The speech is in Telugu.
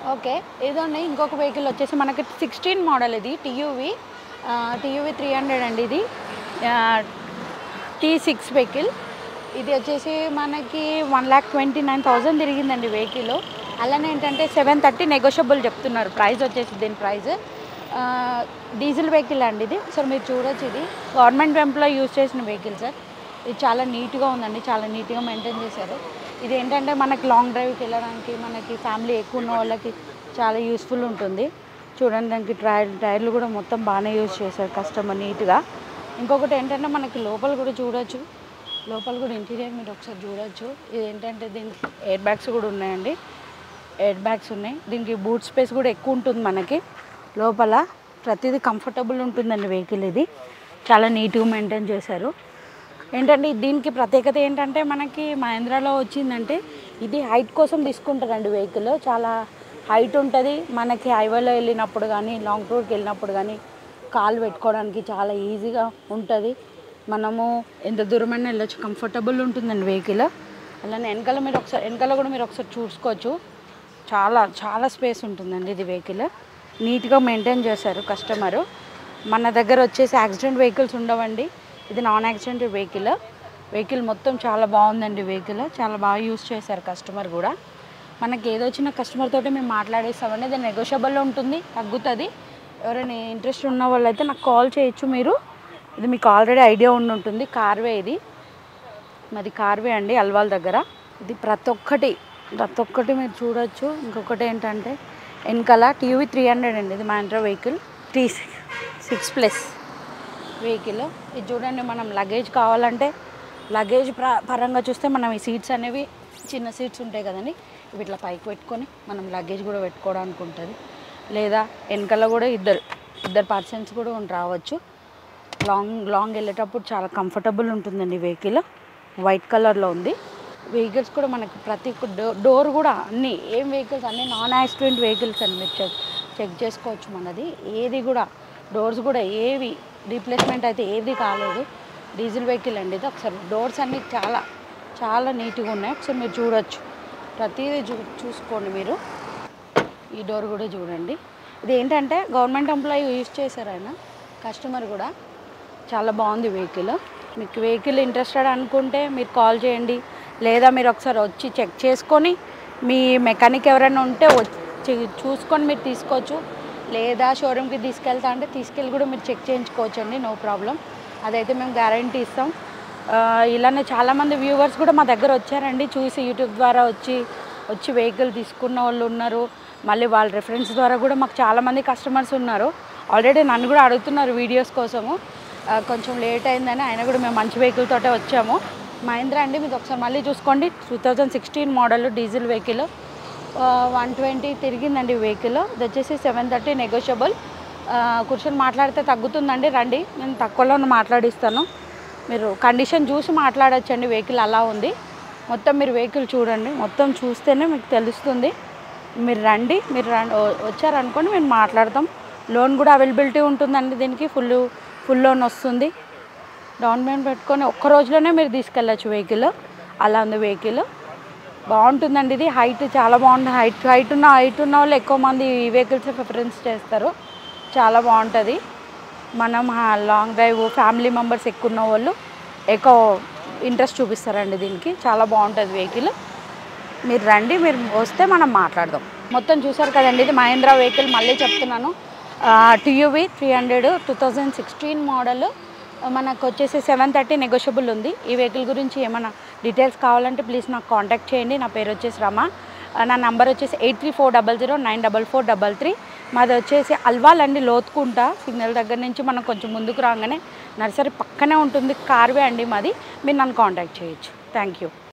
ఓకే ఇదండి ఇంకొక వెహికల్ వచ్చేసి మనకి సిక్స్టీన్ మోడల్ ఇది టీయూవి టీయూవి త్రీ హండ్రెడ్ అండి ఇది టీ సిక్స్ వెహికల్ ఇది వచ్చేసి మనకి one lakh twenty nine thousand తిరిగిందండి వెహికల్ అలానే ఏంటంటే సెవెన్ థర్టీ నెగోషియబుల్ చెప్తున్నారు ప్రైస్ వచ్చేసి దీని ప్రైస్ డీజిల్ వెహికల్ అండి ఇది సార్ మీరు చూడొచ్చు ఇది గవర్నమెంట్ ఎంప్లాయ్ యూజ్ చేసిన వెహికల్ సార్ ఇది చాలా నీట్గా ఉందండి చాలా నీట్గా మెయింటైన్ చేశారు ఇది ఏంటంటే మనకి లాంగ్ డ్రైవ్కి వెళ్ళడానికి మనకి ఫ్యామిలీ ఎక్కువ ఉన్న వాళ్ళకి చాలా యూస్ఫుల్ ఉంటుంది చూడండి దానికి టైర్ టైర్లు కూడా మొత్తం బాగానే యూజ్ చేశారు కస్టమర్ నీట్గా ఇంకొకటి ఏంటంటే మనకి లోపల కూడా చూడొచ్చు లోపల కూడా ఇంటీరియర్ మీరు ఒకసారి చూడొచ్చు ఇది ఏంటంటే దీనికి ఎయిర్ బ్యాగ్స్ కూడా ఉన్నాయండి ఎయిర్ బ్యాగ్స్ ఉన్నాయి దీనికి బూట్ స్పేస్ కూడా ఎక్కువ ఉంటుంది మనకి లోపల ప్రతిదీ కంఫర్టబుల్ ఉంటుందండి వెహికల్ ఇది చాలా నీట్గా మెయింటైన్ చేశారు ఏంటంటే దీనికి ప్రత్యేకత ఏంటంటే మనకి మహేంద్రాలో వచ్చిందంటే ఇది హైట్ కోసం తీసుకుంటారండి వెహికల్ చాలా హైట్ ఉంటుంది మనకి హైవేలో వెళ్ళినప్పుడు కానీ లాంగ్ టూర్కి వెళ్ళినప్పుడు కానీ కాలు పెట్టుకోవడానికి చాలా ఈజీగా ఉంటుంది మనము ఎంత దూరమైనా వెళ్ళొచ్చు కంఫర్టబుల్ ఉంటుందండి వెహికల్ అలానే వెనకాల మీరు ఒకసారి వెనకాల కూడా మీరు ఒకసారి చూసుకోవచ్చు చాలా చాలా స్పేస్ ఉంటుందండి ఇది వెహికల్ నీట్గా మెయింటైన్ చేశారు కస్టమరు మన దగ్గర వచ్చేసి యాక్సిడెంట్ వెహికల్స్ ఉండవండి ఇది నాన్ యాక్సిడెంట్ వెహికల్ వెహికల్ మొత్తం చాలా బాగుందండి వెహికల్ చాలా బాగా యూస్ చేశారు కస్టమర్ కూడా మనకి ఏదో వచ్చిన కస్టమర్ తోటి మేము మాట్లాడేస్తామండి అది నెగోషియబుల్లో ఉంటుంది తగ్గుతుంది ఎవరైనా ఇంట్రెస్ట్ ఉన్న వాళ్ళైతే నాకు కాల్ చేయొచ్చు మీరు ఇది మీకు ఆల్రెడీ ఐడియా ఉండి ఉంటుంది కార్వే ఇది మాది కార్వే అండి అల్వాల్ దగ్గర ఇది ప్రతి ఒక్కటి ప్రతి ఒక్కటి మీరు చూడొచ్చు ఇంకొకటి ఏంటంటే వెనకాల టీవీ త్రీ హండ్రెడ్ అండి ఇది Mahindra vehicle T six plus vehicle ఇది చూడండి మనం లగేజ్ కావాలంటే లగేజ్ ప్ర పరంగా చూస్తే మనం ఈ సీట్స్ అనేవి చిన్న సీట్స్ ఉంటాయి కదండి ఇవి ఇట్లా పైకి పెట్టుకొని మనం లగేజ్ కూడా పెట్టుకోవడానికి ఉంటుంది లేదా వెనకాల కూడా ఇద్దరు ఇద్దరు పర్సన్స్ కూడా ఉండి రావచ్చు లాంగ్ లాంగ్ వెళ్ళేటప్పుడు చాలా కంఫర్టబుల్ ఉంటుందండి వెహికల్ వైట్ కలర్లో ఉంది వెహికల్స్ కూడా మనకి ప్రతి ఒక్క డో- డోర్ కూడా అన్ని ఏం వెహికల్స్ అన్ని నాన్ యాక్సిడెంట్ వెహికల్స్ అని మీరు చెక్ చెక్ చేసుకోవచ్చు మనది ఏది కూడా డోర్స్ కూడా ఏవి రీప్లేస్మెంట్ అయితే ఏది కాలేదు డీజిల్ వెహికల్ అండి ఇది ఒకసారి డోర్స్ అన్ని చాలా చాలా నీట్గా ఉన్నాయి ఒకసారి మీరు చూడొచ్చు ప్రతిదీ చూ చూసుకోండి మీరు ఈ డోర్ కూడా చూడండి ఇది ఏంటంటే గవర్నమెంట్ ఎంప్లాయీ యూజ్ చేశారు ఆయన కస్టమర్ కూడా చాలా బాగుంది వెహికల్ మీకు వెహికల్ ఇంట్రెస్టెడ్ అనుకుంటే మీరు కాల్ చేయండి లేదా మీరు ఒకసారి వచ్చి చెక్ చేసుకొని మీ మెకానిక్ ఎవరైనా ఉంటే వచ్చి చూసుకొని మీరు తీసుకోవచ్చు లేదా షోరూమ్కి తీసుకెళ్తా అంటే తీసుకెళ్ళి కూడా మీరు చెక్ చేయించుకోవచ్చు అండి నో ప్రాబ్లం అదైతే మేము గ్యారంటీ ఇస్తాం ఆ, ఇలానే చాలామంది వ్యూవర్స్ కూడా మా దగ్గర వచ్చారండి చూసి యూట్యూబ్ ద్వారా వచ్చి వచ్చి వెహికల్ తీసుకున్న వాళ్ళు ఉన్నారు మళ్ళీ వాళ్ళ రెఫరెన్స్ ద్వారా కూడా మాకు చాలామంది కస్టమర్స్ ఉన్నారు ఆల్రెడీ నన్ను కూడా అడుగుతున్నారు వీడియోస్ కోసము ఆ, కొంచెం లేట్ అయిందని ఆయన కూడా మేము మంచి వెహికల్ తోటే వచ్చాము మహేంద్ర అండి మీకు ఒకసారి మళ్ళీ చూసుకోండి two thousand sixteen model diesel vehicle one twenty తిరిగిందండి వెహికల్ ఇది వచ్చేసి సెవెన్ థర్టీ నెగోషియబుల్ కూర్చొని మాట్లాడితే తగ్గుతుందండి రండి నేను తక్కువలో మాట్లాడిస్తాను మీరు కండిషన్ చూసి మాట్లాడొచ్చండి వెహికల్ అలా ఉంది మొత్తం మీరు వెహికల్ చూడండి మొత్తం చూస్తేనే మీకు తెలుస్తుంది మీరు రండి మీరు రండి వచ్చారనుకోండి మేము మాట్లాడతాం లోన్ కూడా అవైలబిలిటీ ఉంటుందండి దీనికి ఫుల్ ఫుల్ లోన్ వస్తుంది డౌన్ పేమెంట్ పెట్టుకొని ఒక్క రోజులోనే మీరు తీసుకెళ్ళచ్చు వెహికల్ అలా ఉంది వెహికల్ బాగుంటుందండి ఇది హైట్ చాలా బాగుంటుంది హైట్ హైట్ ఉన్న హైట్ ఉన్న వాళ్ళు ఎక్కువ మంది ఈ వెహికల్స్ ప్రిఫరెన్స్ చేస్తారు చాలా బాగుంటుంది మనం లాంగ్ డ్రైవ్ ఫ్యామిలీ మెంబర్స్ ఎక్కువ ఉన్న వాళ్ళు ఎక్కువ ఇంట్రెస్ట్ చూపిస్తారండి దీనికి చాలా బాగుంటుంది వెహికల్ మీరు రండి మీరు వస్తే మనం మాట్లాడదాం మొత్తం చూసారు కదండి ఇది మహేంద్ర వెహికల్ మళ్ళీ చెప్తున్నాను TUV three hundred two thousand sixteen model మనకు వచ్చేసి సెవెన్ థర్టీ నెగోషియబుల్ ఉంది ఈ వెహికల్ గురించి ఏమైనా డీటెయిల్స్ కావాలంటే ప్లీజ్ నాకు కాంటాక్ట్ చేయండి నా పేరు వచ్చేసి రమ ఆ, నా నంబర్ వచ్చేసి eight three four double zero nine double four double three మాది వచ్చేసి అల్వాల్ అండి లోతుకుంటా సిగ్నల్ దగ్గర నుంచి మనం కొంచెం ముందుకు రాగానే నర్సరీ పక్కనే ఉంటుంది కార్వే అండి మాది మీరు నన్ను కాంటాక్ట్ చేయొచ్చు థ్యాంక్ యూ